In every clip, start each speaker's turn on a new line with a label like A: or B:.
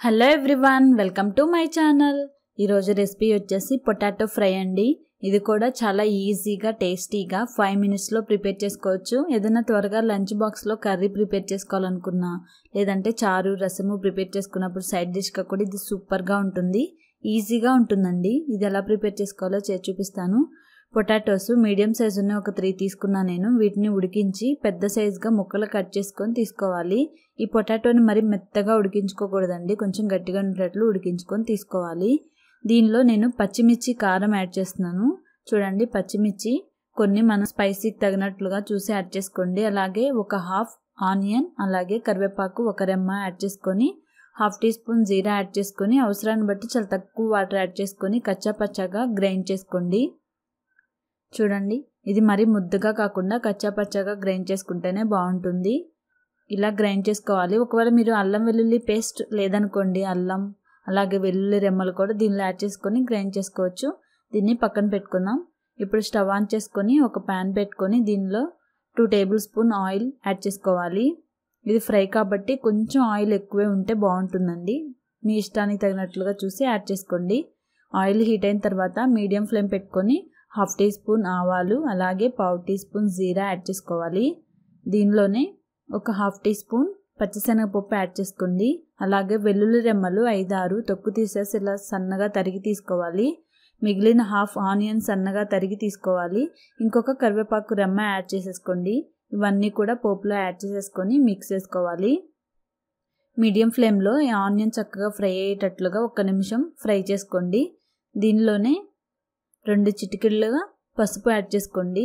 A: hello everyone welcome to my channel ఈరోజు recipe వచ్చేసి potato fry అండి ఇది కూడా చాలా ఈజీగా టేస్టీగా ఫైవ్ మినిట్స్లో ప్రిపేర్ చేసుకోవచ్చు ఏదైనా త్వరగా లంచ్ బాక్స్లో కర్రీ ప్రిపేర్ చేసుకోవాలనుకున్నా లేదంటే చారు రసము ప్రిపేర్ చేసుకున్నప్పుడు సైడ్ డిష్గా కూడా ఇది సూపర్గా ఉంటుంది ఈజీగా ఉంటుందండి ఇది ఎలా ప్రిపేర్ చేసుకోవాలో చేసి చూపిస్తాను పొటాటోస్ మీడియం సైజు ఉన్న ఒక త్రీ తీసుకున్నా నేను వీటిని ఉడికించి పెద్ద సైజుగా ముక్కలు కట్ చేసుకొని తీసుకోవాలి ఈ పొటాటోని మరి మెత్తగా ఉడికించుకోకూడదండి కొంచెం గట్టిగా ఉండేటట్లు ఉడికించుకొని తీసుకోవాలి దీనిలో నేను పచ్చిమిర్చి కారం యాడ్ చేస్తున్నాను చూడండి పచ్చిమిర్చి కొన్ని మన స్పైసీకి తగినట్లుగా చూసి యాడ్ చేసుకోండి అలాగే ఒక హాఫ్ ఆనియన్ అలాగే కరివేపాకు ఒక రెమ్మ యాడ్ చేసుకొని హాఫ్ టీ స్పూన్ జీరా యాడ్ చేసుకొని అవసరాన్ని బట్టి చాలా తక్కువ వాటర్ యాడ్ చేసుకొని కచ్చా పచ్చాగా గ్రైండ్ చేసుకోండి చూడండి ఇది మరీ ముద్దగా కాకుండా కచ్చా పచ్చాగా గ్రైండ్ చేసుకుంటేనే బాగుంటుంది ఇలా గ్రైండ్ చేసుకోవాలి ఒకవేళ మీరు అల్లం వెల్లుల్లి పేస్ట్ లేదనుకోండి అల్లం అలాగే వెల్లుల్లి రెమ్మలు కూడా దీనిలో యాడ్ చేసుకొని గ్రైండ్ చేసుకోవచ్చు దీన్ని పక్కన పెట్టుకుందాం ఇప్పుడు స్టవ్ ఆన్ చేసుకొని ఒక ప్యాన్ పెట్టుకొని దీనిలో two tablespoon oil add చేసుకోవాలి ఇది ఫ్రై కాబట్టి కొంచెం ఆయిల్ ఎక్కువే ఉంటే బాగుంటుందండి మీ ఇష్టానికి తగినట్లుగా చూసి యాడ్ చేసుకోండి ఆయిల్ హీట్ అయిన తర్వాత మీడియం ఫ్లేమ్ పెట్టుకొని హాఫ్ టీ స్పూన్ ఆవాలు అలాగే పావు టీ స్పూన్ జీరా యాడ్ చేసుకోవాలి దీనిలోనే ఒక హాఫ్ టీ స్పూన్ పచ్చిశనగపప్పు యాడ్ చేసుకోండి అలాగే వెల్లుల్లి రెమ్మలు ఐదారు తొక్కు తీసేసి ఇలా సన్నగా తరిగి తీసుకోవాలి మిగిలిన హాఫ్ ఆనియన్ సన్నగా తరిగి తీసుకోవాలి ఇంకొక కరివేపాకు రెమ్మ యాడ్ చేసేసుకోండి ఇవన్నీ కూడా పోపులో యాడ్ చేసేసుకొని మిక్స్ చేసుకోవాలి మీడియం ఫ్లేమ్లో ఈ ఆనియన్ చక్కగా ఫ్రై అయ్యేటట్లుగా ఒక నిమిషం ఫ్రై చేసుకోండి దీనిలోనే రెండు చిటికెళ్ళుగా పసుపు యాడ్ చేసుకోండి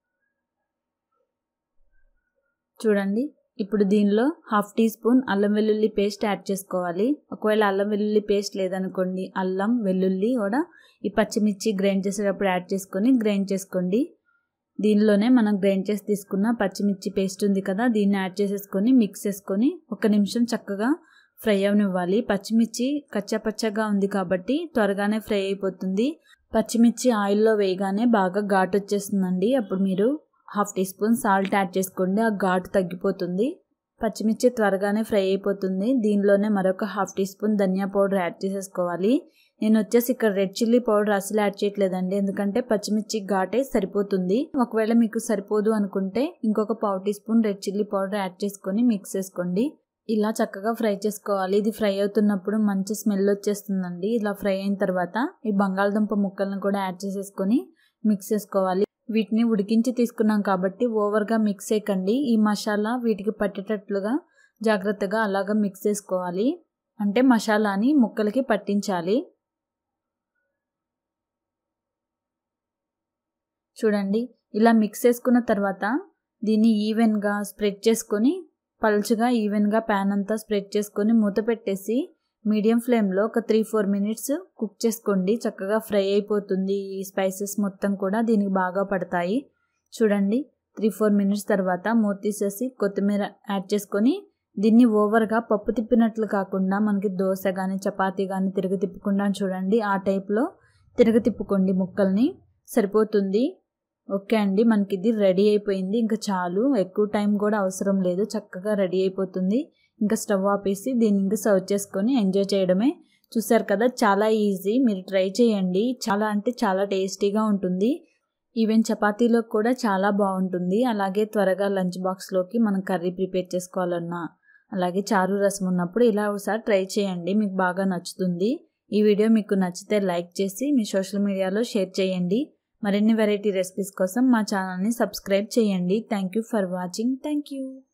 A: చూడండి ఇప్పుడు దీనిలో హాఫ్ టీ స్పూన్ అల్లం వెల్లుల్లి పేస్ట్ యాడ్ చేసుకోవాలి ఒకవేళ అల్లం వెల్లుల్లి పేస్ట్ లేదనుకోండి అల్లం వెల్లుల్లి కూడా ఈ పచ్చిమిర్చి గ్రైండ్ చేసేటప్పుడు యాడ్ చేసుకొని గ్రైండ్ చేసుకోండి దీనిలోనే మనం గ్రైండ్ చేసి తీసుకున్న పచ్చిమిర్చి పేస్ట్ ఉంది కదా దీన్ని యాడ్ చేసేసుకొని మిక్స్ చేసుకొని ఒక నిమిషం చక్కగా ఫ్రై అవనివ్వాలి పచ్చిమిర్చి కచ్చపచ్చగా ఉంది కాబట్టి త్వరగానే ఫ్రై అయిపోతుంది పచ్చిమిర్చి ఆయిల్లో వేయగానే బాగా ఘాటు వచ్చేస్తుందండి అప్పుడు మీరు half teaspoon salt add చేసుకోండి ఆ ఘాటు తగ్గిపోతుంది పచ్చిమిర్చి త్వరగానే ఫ్రై అయిపోతుంది దీనిలోనే మరొక హాఫ్ టీ స్పూన్ ధనియా పౌడర్ యాడ్ చేసేసుకోవాలి నేను వచ్చేసి ఇక్కడ రెడ్ చిల్లీ పౌడర్ అసలు యాడ్ చేయట్లేదండి ఎందుకంటే పచ్చిమిర్చి ఘాటే సరిపోతుంది ఒకవేళ మీకు సరిపోదు అనుకుంటే ఇంకొక పావు teaspoon red chilli powder add చేసుకొని మిక్స్ చేసుకోండి ఇలా చక్కగా ఫ్రై చేసుకోవాలి ఇది ఫ్రై అవుతున్నప్పుడు మంచి స్మెల్ వచ్చేస్తుందండి ఇలా ఫ్రై అయిన తర్వాత ఈ బంగాళదుంప ముక్కలను కూడా యాడ్ చేసేసుకొని మిక్స్ చేసుకోవాలి వీటిని ఉడికించి తీసుకున్నాం కాబట్టి ఓవర్గా మిక్స్ చేయకండి ఈ మసాలా వీటికి పట్టేటట్లుగా జాగ్రత్తగా అలాగా మిక్స్ చేసుకోవాలి అంటే మసాలాని ముక్కలకి పట్టించాలి చూడండి ఇలా మిక్స్ చేసుకున్న తర్వాత దీన్ని ఈవెన్గా స్ప్రెడ్ చేసుకొని పల్చగా ఈవెన్గా ప్యాన్ అంతా స్ప్రెడ్ చేసుకొని మూత పెట్టేసి మీడియం ఫ్లేమ్లో ఒక త్రీ ఫోర్ మినిట్స్ కుక్ చేసుకోండి చక్కగా ఫ్రై అయిపోతుంది ఈ స్పైసెస్ మొత్తం కూడా దీనికి బాగా పడతాయి చూడండి త్రీ ఫోర్ మినిట్స్ తర్వాత మూత తీసేసి కొత్తిమీర యాడ్ చేసుకొని దీన్ని ఓవర్గా పప్పు తిప్పినట్లు కాకుండా మనకి దోశ కానీ చపాతీ కానీ తిరగ తిప్పకుండా చూడండి ఆ టైప్లో తిరగ తిప్పుకోండి ముక్కల్ని సరిపోతుంది ఓకే అండి మనకి ఇది రెడీ అయిపోయింది ఇంకా చాలు ఎక్కువ టైం కూడా అవసరం లేదు చక్కగా రెడీ అయిపోతుంది ఇంకా స్టవ్ ఆపేసి దీన్ని ఇంకా సర్వ్ చేసుకొని ఎంజాయ్ చేయడమే చూసారు కదా చాలా ఈజీ మీరు ట్రై చేయండి చాలా అంటే చాలా టేస్టీగా ఉంటుంది ఈవెన్ చపాతీలో కూడా చాలా బాగుంటుంది అలాగే త్వరగా లంచ్ బాక్స్లోకి మనం కర్రీ ప్రిపేర్ చేసుకోవాలన్నా అలాగే చారు రసం ఉన్నప్పుడు ఇలా ఒకసారి ట్రై చేయండి మీకు బాగా నచ్చుతుంది ఈ వీడియో మీకు నచ్చితే లైక్ చేసి మీ సోషల్ మీడియాలో షేర్ చేయండి మరిన్ని వెరైటీ రెసిపీస్ కోసం మా ఛానల్ని సబ్స్క్రైబ్ చేయండి thank you for watching thank you